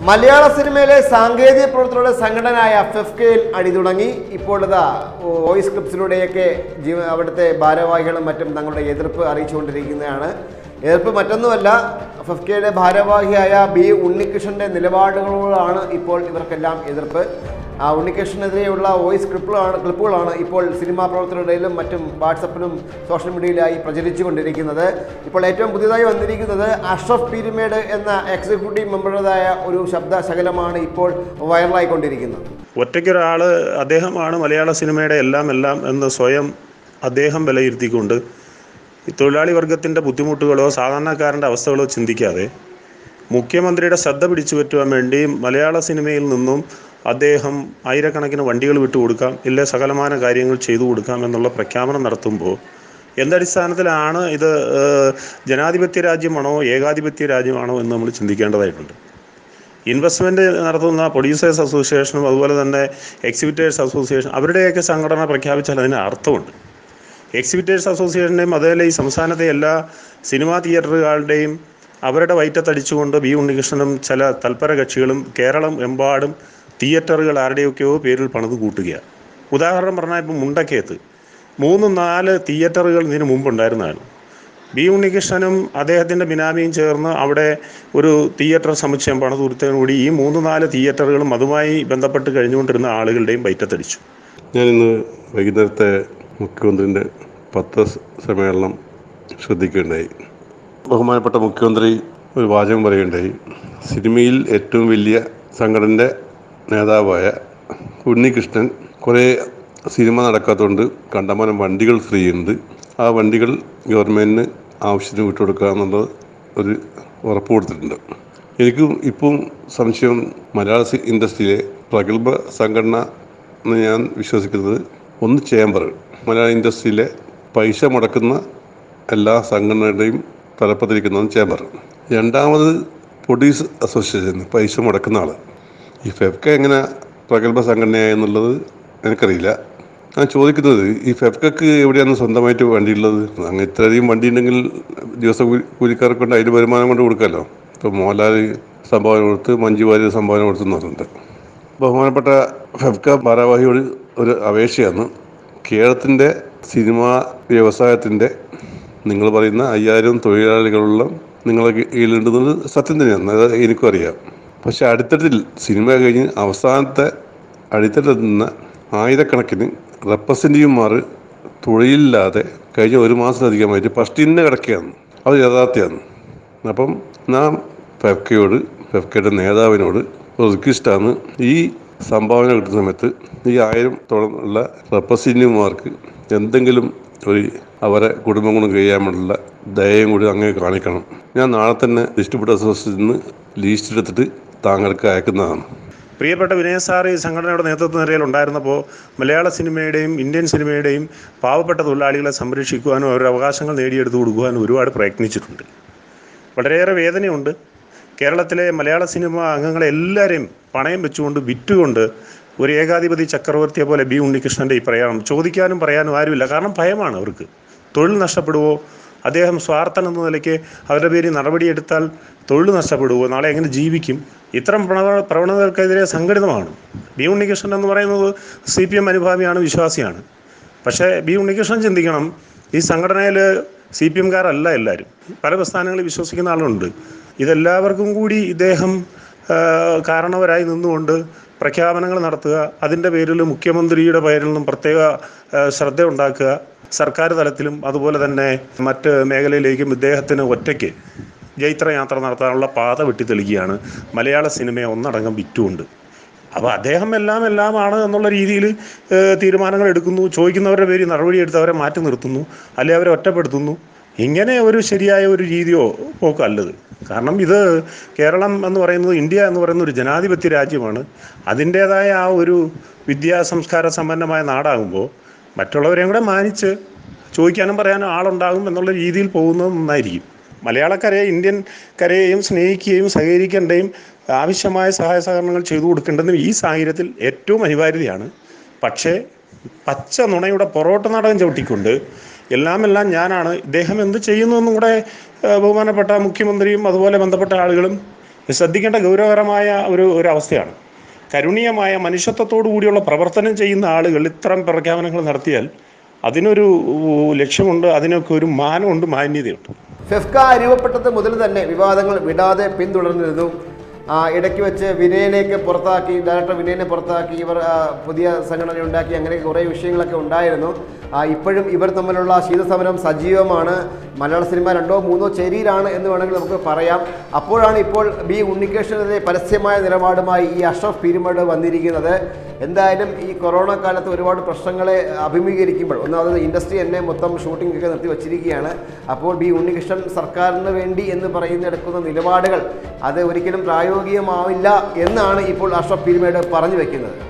മലയാള സിനിമയിലെ സാങ്കേതിക പ്രവർത്തനങ്ങളുടെ സംഘടനയായ എഫ് എഫ് കെയിൽ അടി തുടങ്ങി ഇപ്പോൾ ഇതാ വോയിസ് ക്ലിപ്സിലൂടെയൊക്കെ ജീവ അവിടുത്തെ ഭാരവാഹികളും മറ്റും തങ്ങളുടെ എതിർപ്പ് അറിയിച്ചുകൊണ്ടിരിക്കുന്നതാണ് എതിർപ്പ് മറ്റൊന്നുമല്ല എഫ് എഫ് കെയുടെ ഭാരവാഹിയായ ബി ഉണ്ണികൃഷ്ണന്റെ നിലപാടുകളോടാണ് ഇപ്പോൾ ഇവർക്കെല്ലാം എതിർപ്പ് ആ ഉണ്ണികൃഷ്ണനെതിരെയുള്ള വോയിസ് ക്ലിപ്പുകളാണ് ക്ലിപ്പുകളാണ് ഇപ്പോൾ സിനിമാ പ്രവർത്തകരുടെയിലും മറ്റും വാട്സപ്പിലും സോഷ്യൽ മീഡിയയിലായി പ്രചരിച്ചു കൊണ്ടിരിക്കുന്നത് ഇപ്പോൾ ഏറ്റവും പുതിയതായി വന്നിരിക്കുന്നത് അഷ്റഫ് പീരിമേഡ് എന്ന എക്സിക്യൂട്ടീവ് മെമ്പറുടേതായ ഒരു ശബ്ദ ശകലമാണ് ഇപ്പോൾ വൈറലായിക്കൊണ്ടിരിക്കുന്നത് ഒറ്റയ്ക്കൊരാൾ അദ്ദേഹമാണ് മലയാള സിനിമയുടെ എല്ലാം എല്ലാം എന്ന് സ്വയം അദ്ദേഹം വിലയിരുത്തിക്കൊണ്ട് ഈ തൊഴിലാളി വർഗത്തിൻ്റെ ബുദ്ധിമുട്ടുകളോ സാധാരണക്കാരൻ്റെ അവസ്ഥകളോ ചിന്തിക്കാതെ മുഖ്യമന്ത്രിയുടെ ശ്രദ്ധ പിടിച്ചു പറ്റുവാൻ വേണ്ടി മലയാള സിനിമയിൽ നിന്നും അദ്ദേഹം ആയിരക്കണക്കിന് വണ്ടികൾ വിട്ടുകൊടുക്കാം ഇല്ല സകലമാന കാര്യങ്ങൾ ചെയ്തു കൊടുക്കാം എന്നുള്ള പ്രഖ്യാപനം നടത്തുമ്പോൾ എന്തടിസ്ഥാനത്തിലാണ് ഇത് ഏഹ്, ജനാധിപത്യ രാജ്യമാണോ ഏകാധിപത്യ രാജ്യമാണോ എന്ന് നമ്മൾ ചിന്തിക്കേണ്ടതായിട്ടുണ്ട് ഇൻവെസ്റ്റ്മെൻറ്റ് നടത്തുന്ന പ്രൊഡ്യൂസേഴ്സ് അസോസിയേഷനും അതുപോലെ തന്നെ എക്സിബിറ്റേഴ്സ് അസോസിയേഷൻ അവരുടെയൊക്കെ സംഘടന പ്രഖ്യാപിച്ചാൽ അതിന് അർത്ഥമുണ്ട് എക്സിബിറ്റേഴ്സ് അസോസിയേഷൻ്റെയും അതുപോലെ ഈ സംസ്ഥാനത്തെ എല്ലാ സിനിമാ തിയേറ്ററുകളുടെയും അവരുടെ വയറ്റത്തടിച്ചുകൊണ്ട് ബി ഉണ്ണികൃഷ്ണനും ചില തൽപര കക്ഷികളും കേരളം എമ്പാടും തിയേറ്ററുകൾ ആരുടെയൊക്കെയോ പേരിൽ പണിത് കൂട്ടുകയാണ് ഉദാഹരണം പറഞ്ഞാൽ ഇപ്പം മുണ്ടക്കയത്ത് മൂന്ന് നാല് തിയേറ്ററുകൾ ഇതിനു മുമ്പുണ്ടായിരുന്നതാണ് ബി ഉണ്ണികൃഷ്ണനും അദ്ദേഹത്തിൻ്റെ ബിനാമിയും ചേർന്ന് അവിടെ ഒരു തിയേറ്റർ സമുച്ചയം പണിതുകൊടുത്തതിനുകൂടി ഈ മൂന്ന് നാല് തിയേറ്ററുകളും അതുമായി ബന്ധപ്പെട്ട് കഴിഞ്ഞുകൊണ്ടിരുന്ന ആളുകളുടെയും വയറ്റത്തടിച്ചു ഞാനിന്ന് വൈകുന്നേരത്തെ മുഖ്യമന്ത്രിൻ്റെ പത്ര സമ്മേളനം ശ്രദ്ധിക്കുകയുണ്ടായി ബഹുമാനപ്പെട്ട മുഖ്യമന്ത്രി ഒരു വാചകം പറയുകയുണ്ടായി സിനിമയിൽ ഏറ്റവും വലിയ സംഘടനയുടെ നേതാവായ ഉണ്ണികൃഷ്ണൻ കുറേ സിനിമ നടക്കാത്തതുകൊണ്ട് കണ്ടമാനം വണ്ടികൾ ഫ്രീ ഉണ്ട് ആ വണ്ടികൾ ഗവൺമെൻറ്റിന് ആവശ്യത്തിന് വിട്ടുകൊടുക്കുക എന്നുള്ളത് ഒരു ഉറപ്പ് കൊടുത്തിട്ടുണ്ട് എനിക്കും ഇപ്പം സംശയം മലയാള സി- ഇൻഡസ്ട്രിയിലെ പ്രഗത്ഭ സംഘടന എന്ന് ഞാൻ വിശ്വസിക്കുന്നത് ഒന്ന് ചേംബർ മലയാള ഇൻഡസ്ട്രിയിലെ പൈസ മുടക്കുന്ന എല്ലാ സംഘടനയുടെയും തലപ്പത്തിരിക്കുന്നതും ചേംബർ രണ്ടാമത് പ്രൊഡ്യൂസ് അസോസിയേഷൻ പൈസ മുടക്കുന്ന ആൾ ഈ ഫെഫ്ക എങ്ങനെ പ്രഗത്ഭ സംഘടനയായെന്നുള്ളത് എനിക്കറിയില്ല ഞാൻ ചോദിക്കുന്നത് ഈ ഫെഫ്കക്ക് എവിടെയാണ് സ്വന്തമായിട്ട് വണ്ടിയുള്ളത് അങ്ങനെ ഇത്രയധികം വണ്ടി ഉണ്ടെങ്കിൽ ദിവസം കൂലി- കൂലിക്കാർക്ക് കൊണ്ട് അതിന് വരുമാനം കൊണ്ട് കൊടുക്കാമല്ലോ ഇപ്പോൾ മോഹൻലാൽ സംഭാവന കൊടുത്ത് മഞ്ജു വാര്യർ സംഭാവന കൊടുത്തെന്ന് പറഞ്ഞിട്ടുണ്ട് ബഹുമാനപ്പെട്ട ഫെഫ്ക ഭാരവാഹിയോട് ഒരു അപേക്ഷയാണ് കേരളത്തിൻ്റെ സിനിമാ വ്യവസായത്തിൻ്റെ നിങ്ങൾ പറയുന്ന അയ്യായിരം തൊഴിലാളികളുള്ള നിങ്ങളെ കീഴിലുണ്ടെന്നത് സത്യം തന്നെയാണ് അത് എനിക്കും അറിയാം പക്ഷെ അടിത്തട്ടിൽ സിനിമ കഴിഞ്ഞ് അവസാനത്തെ അടിത്തട്ടിൽ നിന്ന് ആയിരക്കണക്കിന് റെപ്രസെൻറ്റീവുമാർ തൊഴിലില്ലാതെ കഴിഞ്ഞ ഒരു മാസത്തിലധികമായിട്ട് പഷ്ടിന്നെ കിടക്കുകയാണ് അത് യാഥാർത്ഥ്യമാണ് അപ്പം നാം ഫെഫ്കയോട് ഫെഫ്കയുടെ നേതാവിനോട് ഒരു റിക്വസ്റ്റാണ് ഈ സംഭാവന കിട്ടുന്ന സമയത്ത് ഈ ആയിരത്തോളം ഉള്ള റെപ്രസെൻറ്റീവുമാർക്ക് എന്തെങ്കിലും ഒരു അവരെ കുടുംബം കൊണ്ട് കഴിയാൻ വേണ്ടിയുള്ള ദയയും കൂടി അങ്ങനെ കാണിക്കണം ഞാൻ നാളെ തന്നെ ഡിസ്ട്രിബ്യൂട്ടർ അസോസിയേഷനിൽ നിന്ന് ലീസ്റ്റ് എടുത്തിട്ട് താങ്കൾക്ക് അയക്കുന്നതാണ് പ്രിയപ്പെട്ട വിനയ സാർ ഈ സംഘടനയുടെ നേതൃത്വ നിരയിൽ ഉണ്ടായിരുന്നപ്പോൾ മലയാള സിനിമയുടെയും ഇന്ത്യൻ സിനിമയുടെയും പാവപ്പെട്ട തൊഴിലാളികളെ സംരക്ഷിക്കുവാനും അവരുടെ അവകാശങ്ങൾ നേടിയെടുത്തു കൊടുക്കുവാനും ഒരുപാട് പ്രയത്നിച്ചിട്ടുണ്ട് വളരെയേറെ വേദനയുണ്ട് കേരളത്തിലെ മലയാള സിനിമ അംഗങ്ങളെ എല്ലാവരെയും പണയം വെച്ചുകൊണ്ട് വിറ്റുകൊണ്ട് ഒരു ഏകാധിപതി ചക്രവർത്തിയെ പോലെ ബി ഉണ്ണികൃഷ്ണൻ്റെ ഈ പറയാം ചോദിക്കാനും പറയാനും ആരുമില്ല കാരണം ഭയമാണ് അവർക്ക് തൊഴിൽ നഷ്ടപ്പെടുവോ അദ്ദേഹം സ്വാർത്ഥൻ എന്ന നിലയ്ക്ക് അവരുടെ പേരിൽ നടപടിയെടുത്താൽ തൊഴിൽ നഷ്ടപ്പെടുവോ നാളെ എങ്ങനെ ജീവിക്കും ഇത്തരം പ്രവണ പ്രവണതകൾക്കെതിരെ സംഘടിതമാണ് ബി ഉണ്ണികൃഷ്ണൻ എന്ന് പറയുന്നത് സി പി എം അനുഭാവിയാണ് വിശ്വാസിയാണ് പക്ഷേ ബി ഉണ്ണികൃഷ്ണൻ ചിന്തിക്കണം ഈ സംഘടനയിൽ സി പി എംകാരല്ല എല്ലാവരും പല പ്രസ്ഥാനങ്ങളിൽ വിശ്വസിക്കുന്ന ആളുണ്ട് ഇതെല്ലാവർക്കും കൂടി ഇദ്ദേഹം ആ, കാരണവരായി നിന്നുകൊണ്ട് പ്രഖ്യാപനങ്ങൾ നടത്തുക അതിൻ്റെ പേരിൽ മുഖ്യമന്ത്രിയുടെ പേരിൽ നിന്നും പ്രത്യേക ആ, ശ്രദ്ധ ഉണ്ടാക്കുക സർക്കാർ തലത്തിലും അതുപോലെ തന്നെ മറ്റ് മേഖലയിലേക്കും ഇദ്ദേഹത്തിന് ഒറ്റയ്ക്ക് ജൈത്രയാത്ര നടത്താനുള്ള പാത വെട്ടിത്തെളിക്കുകയാണ് മലയാള സിനിമയെ ഒന്നടങ്കം വിറ്റുകൊണ്ട് അപ്പോൾ അദ്ദേഹം എല്ലാം എല്ലാമാണ് എന്നുള്ള രീതിയിൽ തീരുമാനങ്ങൾ എടുക്കുന്നു ചോദിക്കുന്നവരുടെ പേരിൽ നടപടിയെടുത്ത് അവരെ മാറ്റി നിർത്തുന്നു അല്ലെ അവരെ ഒറ്റപ്പെടുത്തുന്നു ഇങ്ങനെ ഒരു ശരിയായ ഒരു രീതിയോ പോക്കോ അല്ലത് കാരണം ഇത് കേരളം എന്ന് പറയുന്നത് ഇന്ത്യ എന്ന് പറയുന്ന ഒരു ജനാധിപത്യ രാജ്യമാണ് അതിൻ്റേതായ ആ ഒരു വിദ്യാസംസ്കാര സമ്പന്നമായ നാടാകുമ്പോൾ മറ്റുള്ളവരെയും കൂടെ മാനിച്ച് ചോദിക്കാനും പറയാനും ആളുണ്ടാകും എന്നുള്ള രീതിയിൽ പോകുന്നത് നന്നായിരിക്കും മലയാളക്കരയെ ഇന്ത്യൻ കരയെയും സ്നേഹിക്കുകയും സഹകരിക്കേണ്ടയും ആവശ്യമായ സഹായ സഹകരണങ്ങൾ ചെയ്തു കൊടുക്കേണ്ടതും ഈ സാഹചര്യത്തിൽ ഏറ്റവും അനിവാര്യതയാണ് പക്ഷേ പച്ച നുണയുടെ പൊറോട്ട നാടകം ചവിട്ടിക്കൊണ്ട് എല്ലാം എല്ലാം ഞാനാണ് ഇദ്ദേഹം എന്ത് ചെയ്യുന്നു എന്നും കൂടെ ഏഹ്, ബഹുമാനപ്പെട്ട മുഖ്യമന്ത്രിയും അതുപോലെ ബന്ധപ്പെട്ട ആളുകളും ഇത് ശ്രദ്ധിക്കേണ്ട ഗൗരവകരമായ ഒരു ഒരു അവസ്ഥയാണ് കരുണീയമായ മനുഷ്യത്വത്തോടു കൂടിയുള്ള പ്രവർത്തനം ചെയ്യുന്ന ആളുകൾ ഇത്തരം പ്രഖ്യാപനങ്ങൾ നടത്തിയാൽ അതിനൊരു ഊ, ലക്ഷ്യമുണ്ട് അതിനൊക്കെ ഒരു മാനമുണ്ട് മാന്യതയുണ്ട് ഫെഫ്ക രൂപപ്പെട്ടത് മുതൽ തന്നെ വിവാദങ്ങൾ വിടാതെ പിന്തുടർന്നിരുന്നു ആ, ഇടയ്ക്ക് വെച്ച് വിനയനെയൊക്കെ പുറത്താക്കി ഡയറക്ടർ വിനയനെ പുറത്താക്കി ഇവർ ആ, പുതിയ സംഘടന ഉണ്ടാക്കി അങ്ങനെ കുറേ വിഷയങ്ങളൊക്കെ ഉണ്ടായിരുന്നു ആ, ഇപ്പോഴും ഇവർ തമ്മിലുള്ള ശീതസമരം സജീവമാണ് മലയാള സിനിമ രണ്ടോ മൂന്നോ ചേരിയിലാണ് എന്ന് വേണമെങ്കിൽ നമുക്ക് പറയാം അപ്പോഴാണ് ഇപ്പോൾ ബി ഉണ്ണികൃഷ്ണനെതിരെ പരസ്യമായ നിലപാടുമായി ഈ അഷ്റഫ് പീരുമേട് വന്നിരിക്കുന്നത് എന്തായാലും ഈ കൊറോണ കാലത്ത് ഒരുപാട് പ്രശ്നങ്ങളെ അഭിമുഖീകരിക്കുമ്പോൾ ഒന്നാമത് ഇൻഡസ്ട്രി തന്നെ മൊത്തം ഷൂട്ടിംഗ് ഒക്കെ നിർത്തി വച്ചിരിക്കുകയാണ് അപ്പോൾ ബി ഉണ്ണികൃഷ്ണൻ സർക്കാരിന് വേണ്ടി എന്ന് പറയുന്നെടുക്കുന്ന നിലപാടുകൾ അത് ഒരിക്കലും പ്രായോഗികമാവില്ല എന്നാണ് ഇപ്പോൾ അഷ്റഫ് പീരുമേട് പറഞ്ഞു വെക്കുന്നത്